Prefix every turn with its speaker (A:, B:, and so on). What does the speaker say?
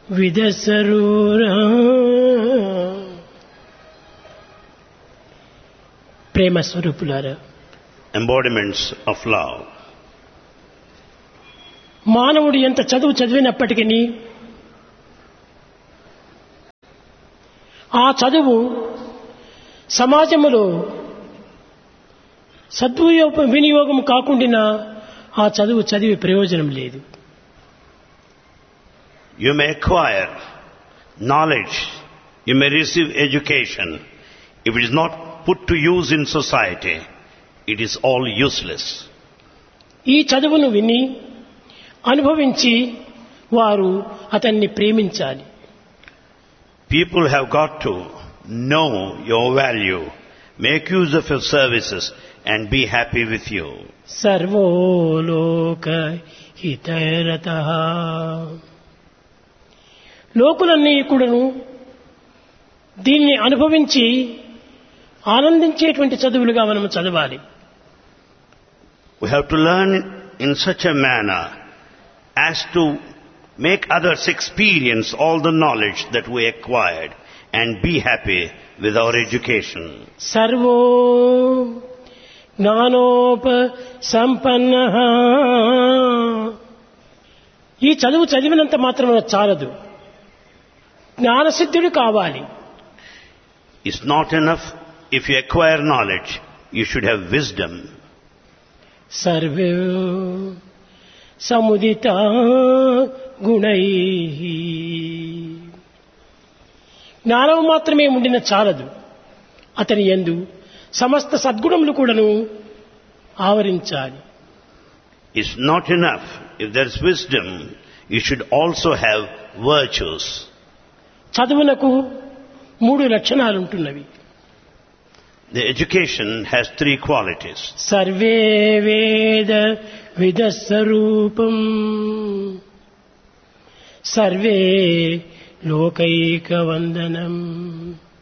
A: విదసరూరా ప్రేమ స్వరూపులారా
B: embodiments of love.
A: మానవుడు ఎంత చదువు చదివినప్పటికీ ఆ చదువు సమాజములో సద్వియోగ వినియోగం కాకుండా ఆ చదువు చదివి ప్రయోజనం లేదు
B: You may acquire knowledge, you may receive education. If it is not put to use in society, it is all useless.
A: ఈ చదువును విని అనుభవించి వారు అతన్ని ప్రేమించాలి
B: People have got to know your value, make use of your services and be happy with you.
A: సర్వోలోక హితరత లోకులన్నీ కూడాను దీన్ని అనుభవించి ఆనందించేటువంటి చదువులుగా మనం చదవాలి
B: We have to learn in such a manner as to make others experience all the knowledge that we acquired and be happy with our education.
A: సర్వో జ్ఞానోప సంపన్న ఈ చదువు చదివినంత మాత్రం చాలదు జ్ఞానసిద్ధుడు కావాలి
B: It's not enough if you acquire knowledge, you should have wisdom.
A: సర్వే సముదిత గుణై జ్ఞానం మాత్రమే ఉండిన చాలదు అతని ఎందు సమస్త సద్గుణములు కూడాను ఆవరించాలి
B: It's not enough. If there's wisdom, you should also have virtues.
A: చదువునకు మూడు లక్షణాలు ఉంటున్నవి
B: The education has three qualities.
A: సర్వే వేద విదస్వరూపం సర్వే లోకైక వందనం